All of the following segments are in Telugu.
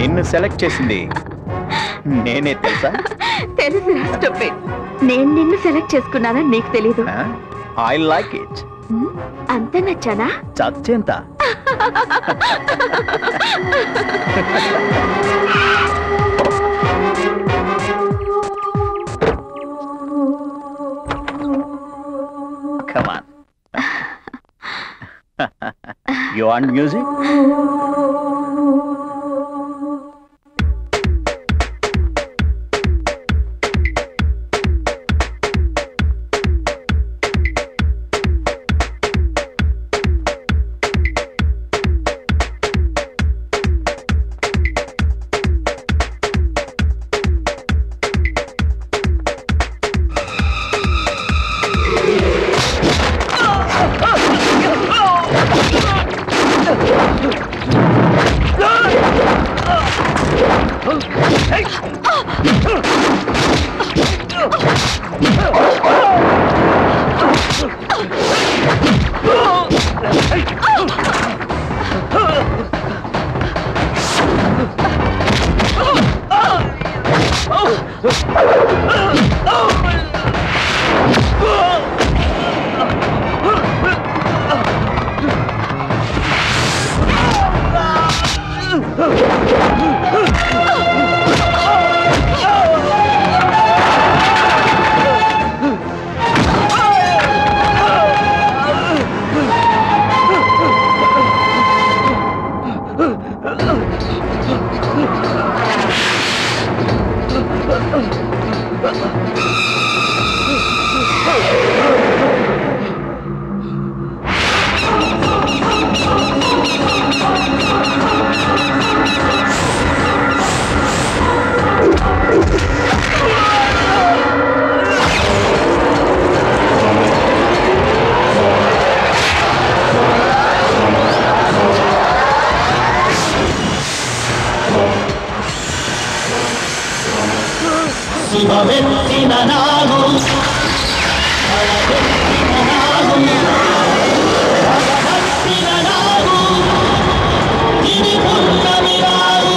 నిన్ను సెలెక్ట్ చేసింది నేనే తెలుసా తెలుసు స్టూపిడ్ నేను నిన్ను సెలెక్ట్ చేసుకున్నానని నీకు తెలీదు ఐ లైక్ ఇట్ హ్మ్? అంత నచ్చానా చచ్చేంత Come on. you want music? శివమెత్తిన నాగు భగవత్తిన నాగు ఇది పున్నమి నాగు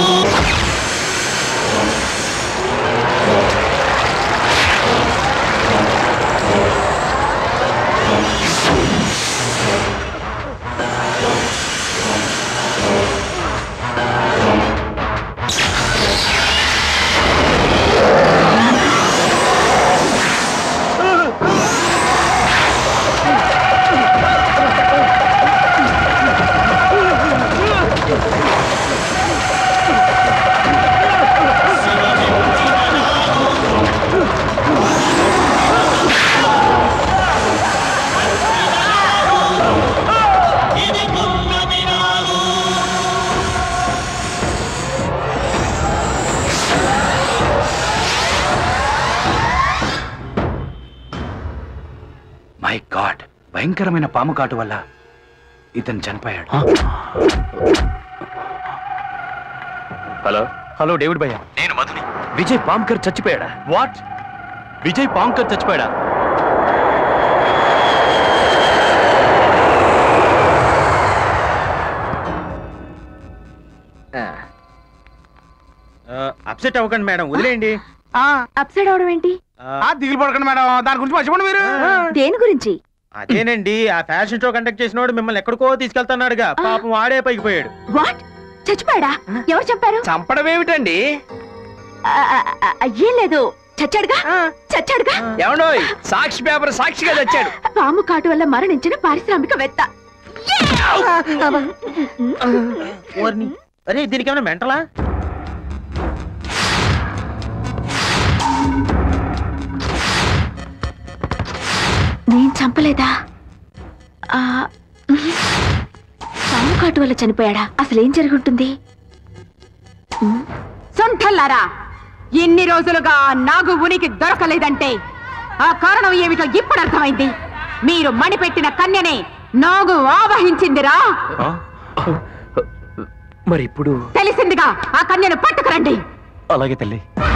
ఇది పున్నమి నాగు మై గాడ్ భయంకరమైన పాము కాటు వల్ల ఇతను చనిపోయాడు హలో హలో డేవిడ్ భయ్య నేను మధుని విజయ్ పాంకర్ చచ్చిపోయాడా వాట్ విజయ్ పాంకర్ చచ్చిపోయాడా అప్సెట్ అవ్వకండి మేడం వదిలేయండి అప్సైడ్ అవడం ఏంటి దిగులు పడకండి మేడం దాని గురించి మర్చిపోండి మీరు దేని గురించి అదేనండి ఆ ఫ్యాషన్ షో కండక్ట్ చేసినోడు మిమ్మల్ని ఎక్కడికో తీసుకెళ్తున్నాడుగా పాపం వాడే పైకి పోయాడు వాట్ చచ్చిపోయాడా ఎవరు చెప్పారు చంపడం ఏమిటండి ఆ, ఆ, ఆ, ఏం లేదు చచ్చాడుగా చచ్చాడుగా ఏమండోయ్ సాక్షి పేపర్ సాక్షిగా తెచ్చాడు పాము కాటు వల్ల మరణించిన పారిశ్రామికవేత్త ఓర్ని అరే దీనికి ఏమైనా మెంటలా నేను చంపలేదా ఆ, ఉహు. పాము కాటు వల్ల చనిపోయాడా అసలు ఏం జరుగుంటుంది సొంఠల్లారా ఇన్ని రోజులుగా ఆ నాగు ఉనికి దొరకలేదంటే ఆ కారణం ఏమిటో ఇప్పుడు అర్థమైంది మీరు మణిపెట్టిన కన్యనే నాగు ఆవహించిందిరా మరి ఇప్పుడు తెలిసిందిగా ఆ కన్యను పట్టుకురండి అలాగే తల్లి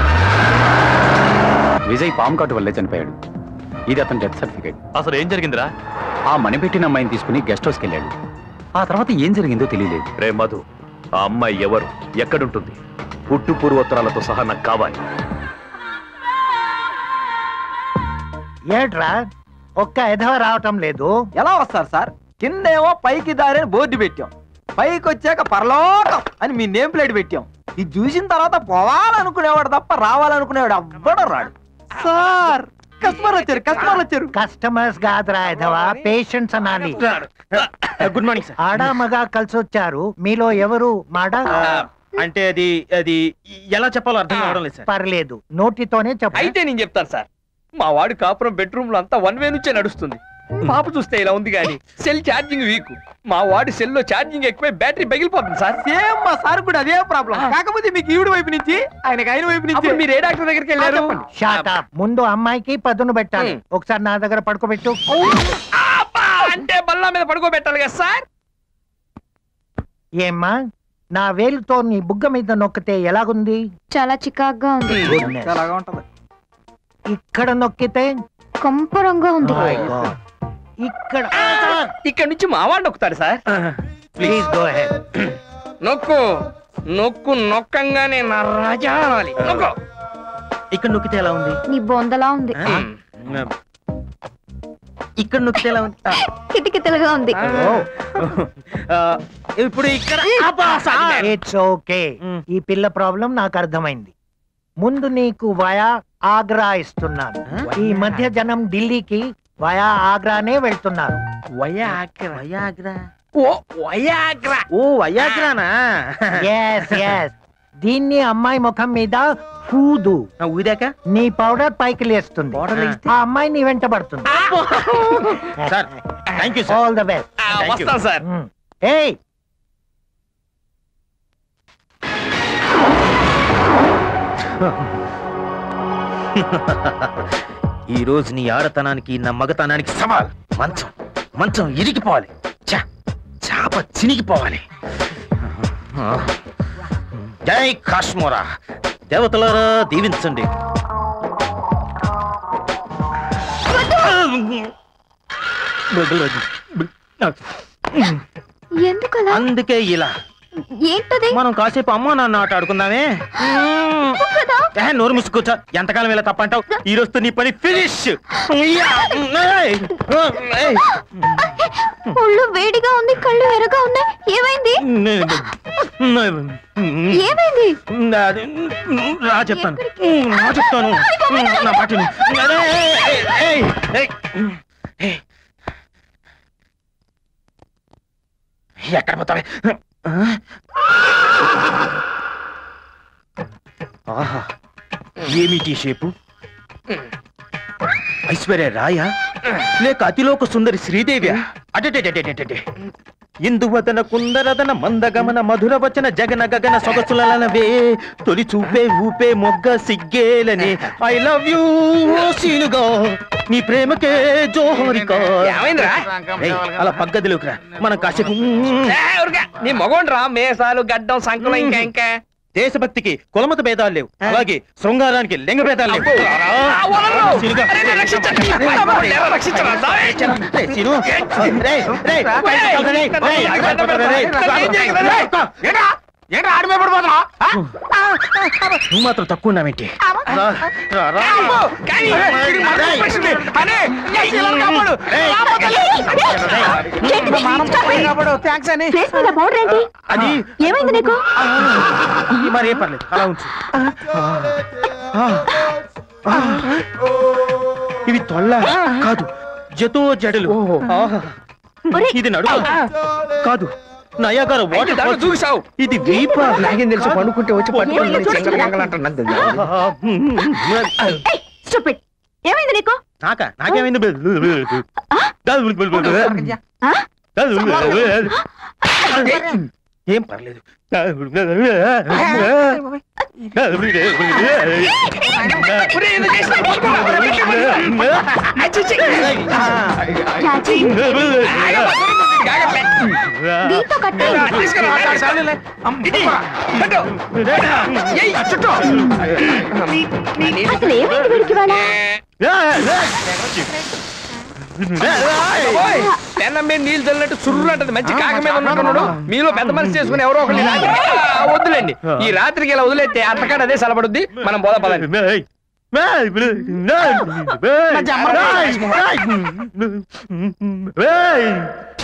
విజయ్ పాము కాటు వల్లే చనిపోయాడు ఇది అతని డెత్ సర్టిఫికేట్ అసలు ఏం జరిగిందిరా ఆ మణిపెట్టిన అమ్మాయిని తీసుకుని గెస్ట్ హౌస్కి వెళ్ళాడు ఆ తర్వాత ఏం జరిగిందో తెలియలేదు రే మధు ఆ అమ్మాయి ఎవరు ఎక్కడుంటుంది పుట్టు పూర్వోత్తరాలతో సహా నాకు కావాలి ఏట్రా ఒక్క ఎధవ రావటం లేదు ఎలా వస్తారు సార్ కిందేమో పైకి దారిని బోర్డు పెట్టాం పైకి వచ్చాక పరలోకం అని మీ నేమ్ ప్లేట్ పెట్టాం ఇది చూసిన తర్వాత పోవాలనుకునేవాడు తప్ప రావాలనుకునేవాడు అవ్వడం రాడు సార్ కస్టమర్ వచ్చారు కస్టమర్ వచ్చారు కస్టమర్స్ కాదురా ఎధవ పేషెంట్స్ అనాలి గుడ్ మార్నింగ్ సార్ ఆడా మగా కలిసి వచ్చారు మీలో ఎవరు మాడ అంటే అది అది ఎలా చెప్పాలో అర్థం కావడం లేదు సార్ పర్లేదు నోటితోనే చెప్పు అయితే నేను చెప్తాను సార్ మా వాడు కాపురం బెడ్రూమ్ లో అంతా వన్ వే నుంచే నడుస్తుంది పాప చూస్తే ఇలా ఉంది కానీ సెల్ ఛార్జింగ్ వీక్ మా వాడి సెల్ లో ఛార్జింగ్ ఎక్కువై బ్యాటరీ పగిలిపోతుంది సార్ సేమ్ మా సార్ కూడా అదే ప్రాబ్లం కాకపోతే మీకు ఈవిడ వైపు నుంచి ఆయనకి ఆయన వైపు నుంచి అప్పుడు మీరు ఏ డాక్టర్ దగ్గరికి వెళ్ళారు షాట్ అప్ ముందు అమ్మాయికి పదును పెట్టాలి Hmm. ఒకసారి నా దగ్గర పడుకోబెట్టు అబ్బా, అంటే బల్లా మీద పడుకోబెట్టాలి కదా సార్ ఏమ్మా నా వేలుతో నీ బుగ్గ మీద నొక్కితే ఎలాగుంది చాలా చికాగ్గా ఉంది Goodness. అలాగా ఉంటది ఇక్కడ నొక్కితే కంపరంగా ఉంది My God. ఇక్కడ ఇక్కడ నుంచి మా వాడు నొక్కుతాడు సార్ ప్లీజ్ గో హెడ్ నొక్కు నొక్కు నొక్కంగానే నా రాజా అనాలి నొక్కు ఇక్కడ నొక్కితే ఎలా ఉంది నీ బొందలా ఉంది ఇక్కడ నొక్కితే ఎలా ఉంది కిటకితలుగా ఉంది ఆ, ఇప్పుడు ఇక్కడ అబ్బా, సార్. It's okay Hmm. ఈ పిల్ల ప్రాబ్లం నాకు అర్థమైంది ముందు నీకు వయా ఆగ్రా ఇస్తున్నాను ఈ మధ్య జనం ఢిల్లీకి వయా ఆగ్రానే వెళ్తున్నారు వయాగ్రా వయాగ్రా ఓ వయాగ్రా ఓ వయాగ్రానా ఎస్ ఎస్ దీన్ని అమ్మాయి ముఖం మీద హూదు ఆ, ఊదాక నీ పౌడర్ పైకి లేస్తుంది Powder లేస్తే? ఆ అమ్మాయి నీ వెంట పడుతుంది sir thank you sir all the best ఆ, Thank you. వస్తాం సార్ ఏయ్ ఈ రోజు నీ ఆడతనానికి నా మగతనానికి సవాల్ మంచం మంచం ఇరిగిపోవాలి చా చాప చినిగిపోవాలి జై కాశ్మోరా దేవతలారా దీవించండి ఎందుకలా అందుకే ఇలా ఏంటది మనం కాసేపు అమ్మా నాన్న ఆట ఆడుకుందామే కదా ఏ, నోరు ముసుకూర్చో ఎంతకాలం ఇలా తప్పంటావు ఈ రోజుతో నీ పని ఫినిష్ ఒళ్ళు వేడిగా ఉంది కళ్ళు ఎరగా ఉన్నాయి ఏమైంది ఏమైంది రా చెప్తాను రా చెప్తాను నా మాటని అరే, ఏయ్, ఏయ్, ఏయ్, ఏయ్. ఎక్కడ పోతావే ఆహా ఏమిటి షేపు ఐశ్వర్య రాయ లేక అతిలోక సుందరి శ్రీదేవి అటెటెటెటెటెటె. ఇందువదన కుందరదన మందగమన మధుర వచన జగన గగన సొగసులనవే తొలి చూపే ఊపే మొగ్గ సిగ్గేలని ఐ లవ్ యూ సీనుగా నీ ప్రేమకే జోహరికా ఏమైందిరా? ఏయ్, అలా పగ్గదిలోకి రా మనం కాసేపు ఏ, ఊరికే. నీ మగోండ్రా మేసాలు గడ్డం సంకులం ఇంకా ఇంకా దేశభక్తికి కులమత భేదాలు లేవు అలాగే శృంగారానికి లింగ భేదాలు లేవు ఆ, వదలరు. సీనుగా. అరే, నేను రక్షించండి. ఎవరు రక్షించరా? సారీ. రేయ్, సీను. రేయ్, రేయ్, బయటికి వెళ్ళరా, రేయ్, రేయ్, రేయ్, రేయ్, ఏంట్రా ఆడి మీద పడిపోతున్నావు? ఆ? నువ్వు మాత్రం తక్కువ ఉన్నావేంటి రా, రా, రా. అమ్మో, కానీ వీడికి మరణం వచ్చేసింది. అనే, ఈ శీలం కాపాడు. రామ తల్లి. థ్యాంక్స్ అని ఫేస్ మీద పౌడర్ ఏంటి అది ఏమైంది నీకు మరి ఏం పర్లేదు అలా ఉంచు ఇవి తొల్ల కాదు జతో జడలు ఆహా. ఒరే, ఇది నడుము కాదు నయాగార అయితే వాటర్ దాంట్లో ఫాల్స్. చూసావు ఇది వీప నాకేం తెలుసు పండుకుంటే వచ్చి పట్టుకొని ఏమైంది చూడు, చూడు. స్టూపిడ్ ఏమైంది నీకు నాకా నాకేమైంది ఆ? ఏం పర్లేదు ఒరే, ఇది చేసిన పట్టుకో. అచ్చి, చి. రాజీ ఆగమ్మా, ఆగమ్మా. దీంతో కట్టే తీసుకురా. ఇది, కట్టు. ఏయ్, చుట్టూ. అసలు ఏమైంది వీడికి వాళ్ళ ఓయ్, పెన్నం మీద నీళ్ళు చల్లినట్టు సుర్రు అంటది మంచి కాక మీద ఉన్నట్టున్నాడు మీలో పెద్ద మనసు చేసుకుని ఎవరో ఒకళ్ళు ఈ రాత్రికి- ఆ, వద్దులేండి ఈ రాత్రికి ఇలా వదిలేస్తే అంతకాడ అదే సలపడుద్ది మనం పోదా పదండి ఏయ్